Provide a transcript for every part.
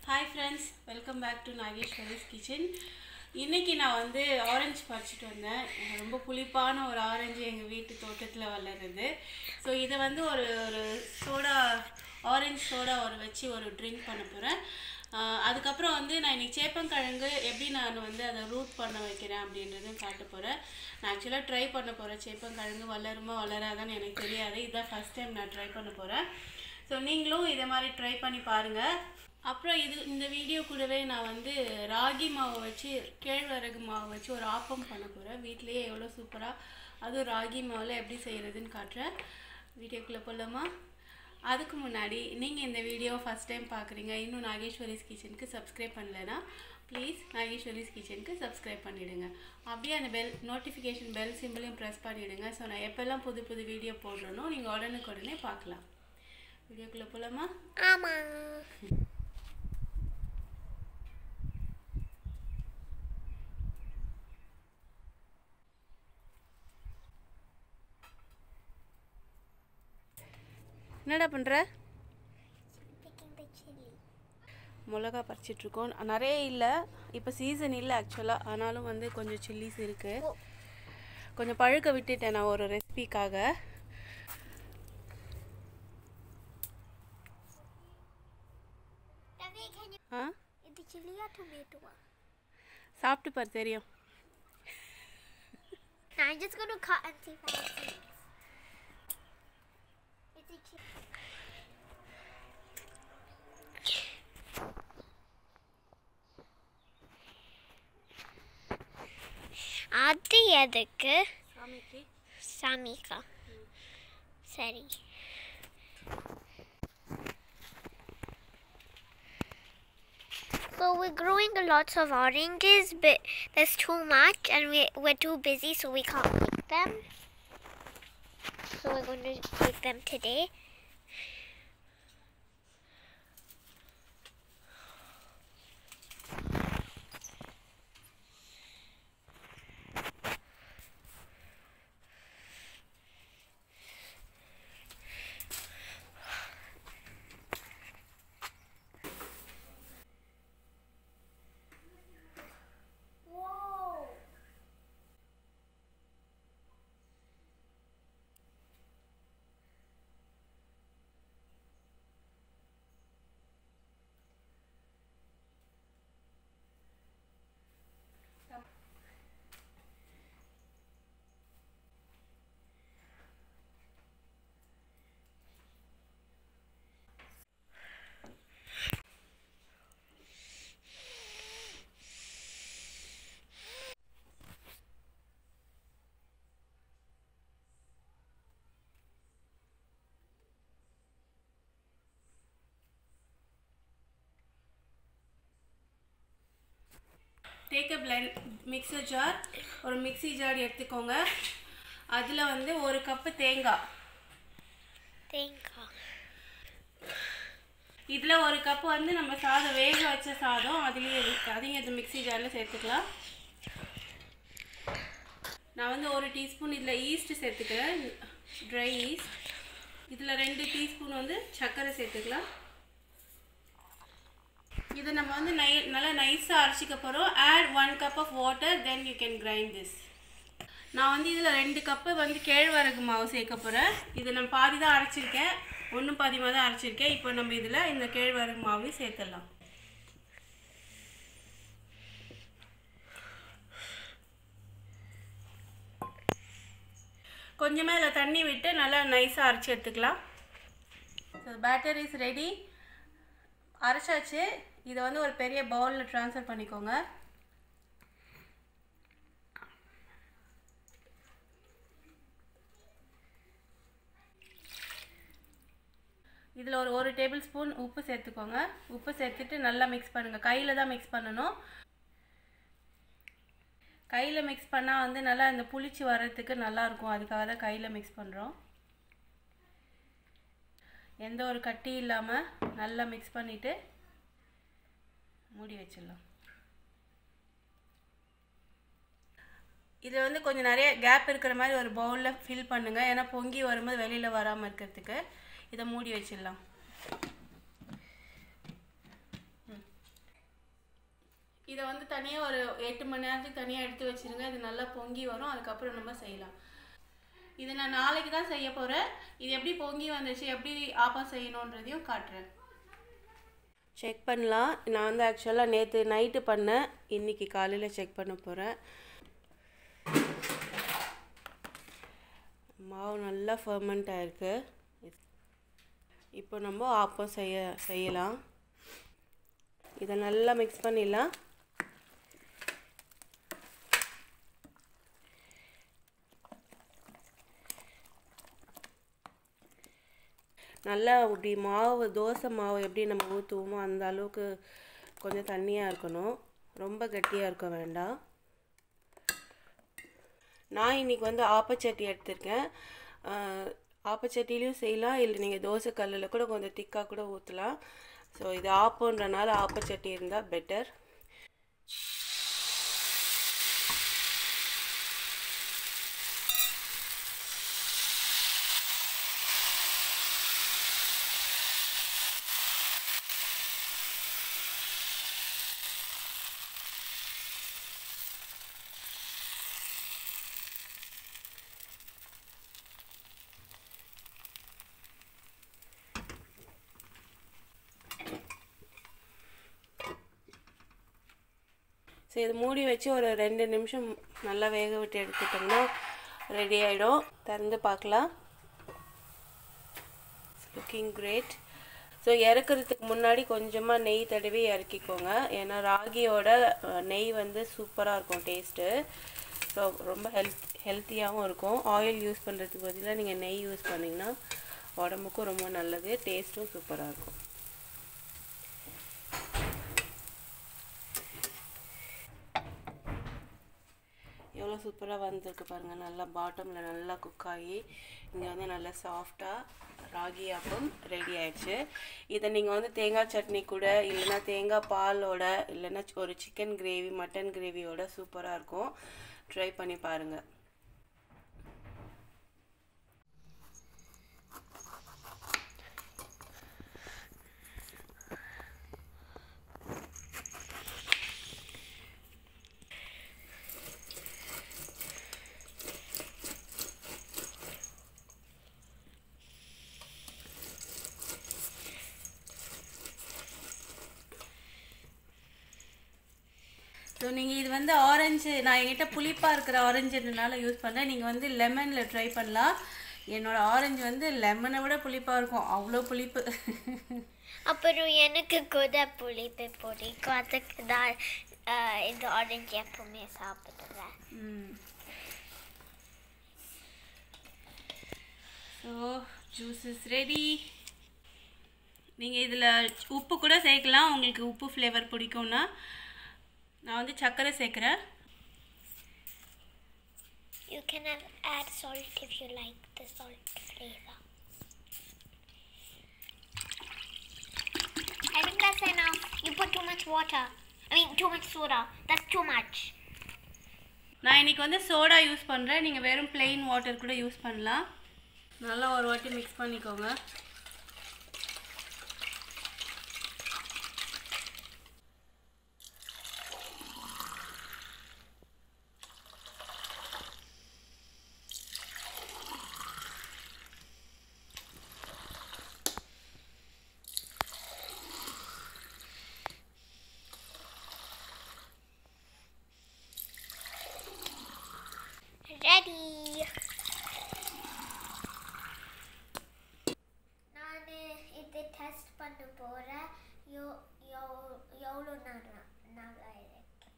Hi friends welcome back to Nageswari's kitchen இன்னைக்கு நான் வந்து ஆரஞ்சு பறிச்சிட்டு வந்தேன் எனக்கு ரொம்ப புளிப்பான ஒரு ஆரஞ்சு எங்கள் வீட்டு தோட்டத்தில் வளருது ஸோ இதை வந்து ஒரு ஒரு சோடா ஆரஞ்சு சோடா ஒரு வச்சு ஒரு ட்ரிங்க் பண்ண போகிறேன் அதுக்கப்புறம் வந்து நான் இன்னைக்கு சேப்பங்கிழங்கு எப்படி நான் வந்து அதை ரூட் பண்ண வைக்கிறேன் அப்படின்றதும் காட்ட போகிறேன் நான் ஆக்சுவலாக ட்ரை பண்ண போகிறேன் சேப்பங்கிழங்கு வளருமா வளராதான்னு எனக்கு தெரியாது இதுதான் ஃபஸ்ட் டைம் நான் ட்ரை பண்ண போகிறேன் ஸோ நீங்களும் இதை மாதிரி ட்ரை பண்ணி பாருங்கள் அப்புறம் இது இந்த வீடியோ கூடவே நான் வந்து ராகி மாவை வச்சு கேழ்வரகு மாவை வச்சு ஒரு ஆப்பம் பண்ண போகிறேன் வீட்லேயே எவ்வளோ சூப்பராக அதுவும் ராகி மாவில் எப்படி செய்கிறதுன்னு காட்டுறேன் வீடியோக்குள்ளே போகலாமா அதுக்கு முன்னாடி நீங்கள் இந்த வீடியோ ஃபஸ்ட் டைம் பார்க்குறீங்க இன்னும் நாகேஸ்வரிஸ் கிச்சனுக்கு சப்ஸ்கிரைப் பண்ணலைன்னா ப்ளீஸ் நாகேஸ்வரிஸ் கிச்சனுக்கு சப்ஸ்கிரைப் பண்ணிவிடுங்க அப்படியே அந்த பெல் நோட்டிஃபிகேஷன் பெல் சிம்பிளையும் ப்ரெஸ் பண்ணிவிடுங்க ஸோ நான் எப்போல்லாம் புது புது வீடியோ போடுறேனோ நீங்கள் உடனுக்கு உடனே பார்க்கலாம் வீடியோக்குள்ளே போகலாமா ஆமா என்னடா பண்ணுற picking the chili மிளகா பறிச்சிட்ருக்கோம் நிறைய இல்லை இப்போ சீசன் இல்லை ஆக்சுவலாக ஆனாலும் வந்து கொஞ்சம் சில்லிஸ் இருக்குது கொஞ்சம் பழுக்க விட்டுட்டேன் நான் ஒரு ரெசிபிக்காக Ravi, can you ah is the chili or tomato one? சாப்பிட்டு பாரு தெரியும் Now I'm just gonna cut and see if I can see. Is the chili? அது எதுக்கு சாமிக்கு சாமிக்கா சரி So we're growing a lots of oranges, but there's too much, and we we're too busy, so we can't pick them. So we're going to pick them today. Whoa! Take a blend mixer jar ஒரு mixie jar எடுத்துக்கோங்க அதில் வந்து ஒரு cup தேங்காய் தேங்காய் இதில் ஒரு cup வந்து நம்ம சாதம் வேக வச்ச சாதம் அதுலேயே இருக்கு அதையும் இந்த மிக்ஸி ஜாரில் சேர்த்துக்கலாம் நான் வந்து ஒரு டீஸ்பூன் இதில் ஈஸ்ட் சேர்த்துக்கிறேன் ட்ரை ஈஸ்ட் இதில் ரெண்டு டீஸ்பூன் வந்து சர்க்கரை சேர்த்துக்கலாம் இதை நம்ம வந்து நை நல்லா நைஸாக அரைச்சிக்க போகிறோம் add one cup of water then you can grind this நான் வந்து இதில் ரெண்டு கப்பு வந்து கேழ்வரகு மாவு சேர்க்க போகிறேன் இதை நான் பாதி தான் அரைச்சிருக்கேன் ஒன்றும் பாதிமாக தான் அரைச்சிருக்கேன் இப்போ நம்ம இதில் இந்த கேழ்வரகு மாவையும் சேர்த்துடலாம் கொஞ்சமாக இதில் தண்ணி விட்டு நல்லா நைஸாக அரைச்சி எடுத்துக்கலாம் ஸோ பேட்டர் இஸ் ரெடி அரைச்சாச்சு இதை வந்து ஒரு பெரிய பவுலில் ட்ரான்ஸ்ஃபர் பண்ணிக்கோங்க இதில் ஒரு ஒரு டேபிள் ஸ்பூன் உப்பு சேர்த்துக்கோங்க உப்பு சேர்த்துட்டு நல்லா மிக்ஸ் பண்ணுங்கள் கையில் தான் மிக்ஸ் பண்ணணும் கையில் மிக்ஸ் பண்ணால் வந்து நல்லா இந்த புளிச்சு வர்றதுக்கு நல்லாயிருக்கும் அதுக்காக தான் கையில் மிக்ஸ் பண்ணுறோம் எந்த ஒரு கட்டி இல்லாமல் நல்லா மிக்ஸ் பண்ணிவிட்டு மூடி வச்சிடலாம் இதில் வந்து கொஞ்சம் நிறைய கேப் இருக்கிற மாதிரி ஒரு பவுலில் ஃபில் பண்ணுங்கள் ஏன்னா பொங்கி வரும்போது வெளியில் வராமல் இருக்கிறதுக்கு இதை மூடி வச்சிடலாம் ம். இதை வந்து தனியாக ஒரு எட்டு மணி நேரத்துக்கு தனியாக எடுத்து வச்சிருங்க இது நல்லா பொங்கி வரும் அதுக்கப்புறம் நம்ம செய்யலாம் இது நான் நாளைக்கு தான் செய்ய போகிறேன் இது எப்படி பொங்கி வந்துச்சு எப்படி ஆப்பம் செய்யணுன்றதையும் காட்டுறேன் செக் பண்ணலாம் நான் வந்து ஆக்சுவலாக நேற்று நைட்டு பண்ணேன் இன்னைக்கு காலையில் செக் பண்ண போகிறேன் மாவு நல்லா ஃபர்மெண்ட் ஆயிருக்கு இப்போ நம்ம ஆப்பம் செய்ய செய்யலாம் இதை நல்லா மிக்ஸ் பண்ணிடலாம் நல்லா இப்படி மாவு தோசை மாவு எப்படி நம்ம ஊற்றுவோமோ அந்த அளவுக்கு கொஞ்சம் தண்ணியாக இருக்கணும் ரொம்ப கட்டியாக இருக்க வேண்டாம் நான் இன்னைக்கு வந்து ஆப்பச்சட்டி எடுத்திருக்கேன் ஆஹ், ஆப்பச்சட்டிலையும் செய்யலாம் இல்லை நீங்கள் தோசை கல்லில் கூட கொஞ்சம் திக்காக கூட ஊற்றலாம் ஸோ இது ஆப்பன்றனால ஆப்பச்சட்டி இருந்தால் பெட்டர் ஸோ இது மூடி வச்சு ஒரு ரெண்டு நிமிஷம் நல்லா வேக விட்டு எடுத்துட்டோம்னா ரெடி ஆகிடும் திறந்து பார்க்கலாம் லுக்கிங் கிரேட் ஸோ இறக்குறதுக்கு முன்னாடி கொஞ்சமாக நெய் தடவி இறக்கிக்கோங்க ஏன்னா ராகியோட அஹ், நெய் வந்து சூப்பராக இருக்கும் டேஸ்ட்டு ஸோ ரொம்ப ஹெல்த் ஹெல்த்தியாகவும் இருக்கும் ஆயில் யூஸ் பண்ணுறதுக்கு பதிலாக நீங்கள் நெய் யூஸ் பண்ணிங்கன்னா உடம்புக்கும் ரொம்ப நல்லது டேஸ்ட்டும் சூப்பராக இருக்கும் எவ்வளோ சூப்பராக வந்திருக்கு பாருங்கள் நல்லா பாட்டமில் நல்லா குக் ஆகி இங்கே வந்து நல்லா சாஃப்டாக ராகி அப்பம் ரெடி ஆயிடுச்சு இதை நீங்கள் வந்து தேங்காய் சட்னி கூட இல்லைன்னா தேங்காய் பாலோட இல்லைன்னா ஒரு சிக்கன் கிரேவி மட்டன் கிரேவியோட சூப்பராக இருக்கும் ட்ரை பண்ணி பாருங்கள் ஸோ நீங்கள் இது வந்து ஆரஞ்சு நான் என்கிட்ட புளிப்பாக இருக்கிற ஆரஞ்சுனால யூஸ் பண்ணுறேன் நீங்கள் வந்து லெமனில் ட்ரை பண்ணலாம் என்னோட ஆரஞ்சு வந்து லெமனை விட புளிப்பாக இருக்கும் அவ்வளோ புளிப்பு அப்புறம் எனக்கு கூட புளிப்பு பிடிக்கும் அதுக்கு தான் ஆஹ், இந்த ஆரஞ்சு எப்பவுமே சாப்பிடுவேன் ஸோ ஜூஸ் இஸ் ரெடி நீங்கள் இதில் உப்பு கூட சேர்க்கலாம் உங்களுக்கு உப்பு ஃப்ளேவர் பிடிக்கும்னா நான் வந்து சர்க்கரை சேர்க்குறேன் You can have, add salt if you like the salt flavor. I think that's enough. You put too much water. I mean, too much soda. That's too much. நான் இன்னைக்கு வந்து சோடா யூஸ் பண்ணுறேன் நீங்கள் வெறும் plain வாட்டர் கூட use பண்ணலாம் நல்லா ஒரு வாட்டி மிக்ஸ் பண்ணிக்கோங்க Ready. நான் இது டெஸ்ட் பண்ண போகிறேன் யோ யோ எவ்வளோ நல்லா நல்லா இருக்கு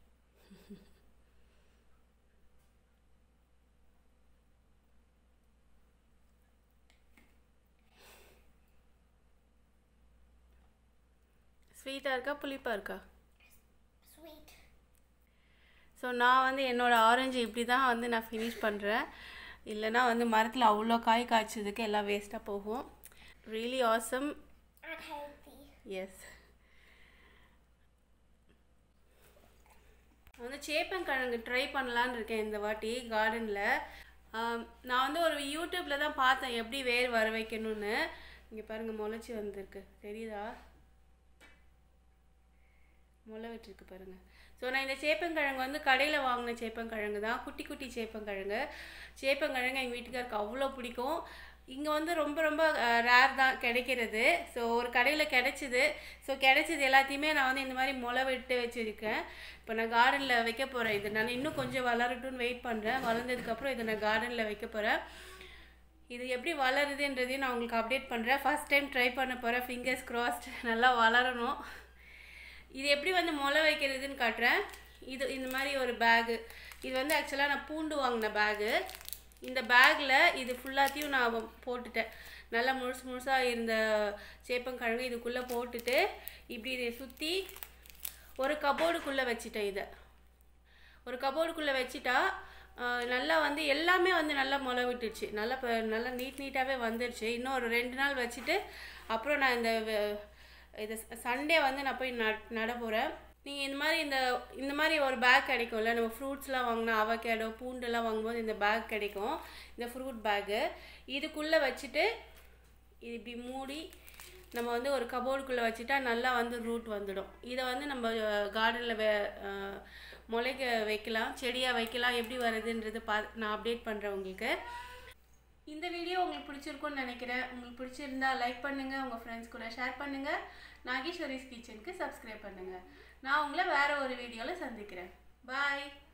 ஸ்வீட்டாக இருக்கா புளிப்பாக இருக்கா ஸ்வீட் ஸோ நான் வந்து என்னோட ஆரஞ்சு இப்படி தான் வந்து நான் ஃபினிஷ் பண்ணுறேன் இல்லைன்னா வந்து மரத்தில் அவ்வளோ காய் காய்ச்சதுக்கு எல்லாம் வேஸ்ட்டாக போகும் really awesome and healthy yes வந்து சேப்பங்கிழங்கு ட்ரை பண்ணலான்னு இருக்கேன் இந்த வாட்டி கார்டனில் நான் வந்து ஒரு யூடியூப்பில் தான் பார்த்தேன் எப்படி வேர் வர வைக்கணும்னு இங்கே பாருங்கள் முளைச்சி வந்திருக்கு தெரியுதா முளை விட்டுருக்கு பாருங்க ஸோ நான் இந்த சேப்பங்கிழங்கு வந்து கடையில் வாங்கின சேப்பங்கிழங்கு தான் குட்டி குட்டி சேப்பங்கிழங்கு சேப்பங்கிழங்கு எங்கள் வீட்டுக்காருக்கு அவ்வளோ பிடிக்கும் இங்கே வந்து ரொம்ப ரொம்ப ரேர் தான் கிடைக்கிறது ஸோ ஒரு கடையில் கிடைச்சிது ஸோ கிடைச்சது எல்லாத்தையுமே நான் வந்து இந்த மாதிரி முளை விட்டு வச்சுருக்கேன் இப்போ நான் கார்டனில் வைக்க போகிறேன் இது நான் இன்னும் கொஞ்சம் வளரட்டும்னு வெயிட் பண்ணுறேன் வளர்ந்ததுக்கப்புறம் இதை நான் கார்டனில் வைக்க போகிறேன் இது எப்படி வளருதுன்றதையும் நான் உங்களுக்கு அப்டேட் பண்ணுறேன் ஃபர்ஸ்ட் டைம் ட்ரை பண்ண போகிறேன் ஃபிங்கர்ஸ் crossed நல்லா வளரணும் இது எப்படி வந்து முளை வைக்கிறதுன்னு காட்டுறேன் இது இந்த மாதிரி ஒரு பேகு இது வந்து ஆக்சுவலாக நான் பூண்டு வாங்கின பேகு இந்த பேக்கில் இது ஃபுல்லாத்தையும் நான் போட்டுட்டேன் நல்லா முழுசு முழுசாக இருந்த சேப்பங்கிழங்கு இதுக்குள்ளே போட்டுட்டு இப்படி இதை சுற்றி ஒரு கபோர்டுக்குள்ளே வச்சுட்டேன் இதை ஒரு கபோர்டுக்குள்ளே வச்சுட்டா ஆஹ், நல்லா வந்து எல்லாமே வந்து நல்லா முளை விட்டுச்சு நல்லா இப்போ நல்லா நீட் நீட்டாகவே வந்துடுச்சு இன்னும் ஒரு ரெண்டு நாள் வச்சுட்டு அப்புறம் நான் இந்த வ- இது சண்டே வந்து நான் போய் நட் நட போகிறேன் நீங்கள் இந்த மாதிரி இந்த இந்த மாதிரி ஒரு பேக் கிடைக்கும்ல நம்ம ஃப்ரூட்ஸ்லாம் வாங்கினா அவகேடோ பூண்டெல்லாம் வாங்கும்போது இந்த பேக் கிடைக்கும் இந்த ஃப்ரூட் பேக்கு இதுக்குள்ளே வச்சுட்டு இது இப்படி மூடி நம்ம வந்து ஒரு கபோர்டுக்குள்ளே வச்சுட்டா நல்லா வந்து ரூட் வந்துடும் இதை வந்து நம்ம கார்டனில் வே அஹ், முளைக்க வைக்கலாம் செடியாக வைக்கலாம் எப்படி வருதுன்றது பா நான் அப்டேட் பண்ணுறேன் உங்களுக்கு இந்த வீடியோ உங்களுக்கு பிடிச்சிருக்கும்னு நினைக்கிறேன் உங்களுக்கு பிடிச்சிருந்தா லைக் பண்ணுங்கள் உங்கள் ஃப்ரெண்ட்ஸ் கூட ஷேர் பண்ணுங்கள் நாகேஸ்வரிஸ் கிச்சனுக்கு சப்ஸ்கிரைப் பண்ணுங்கள் நான் உங்களை வேறு ஒரு வீடியோவில் சந்திக்கிறேன் பாய்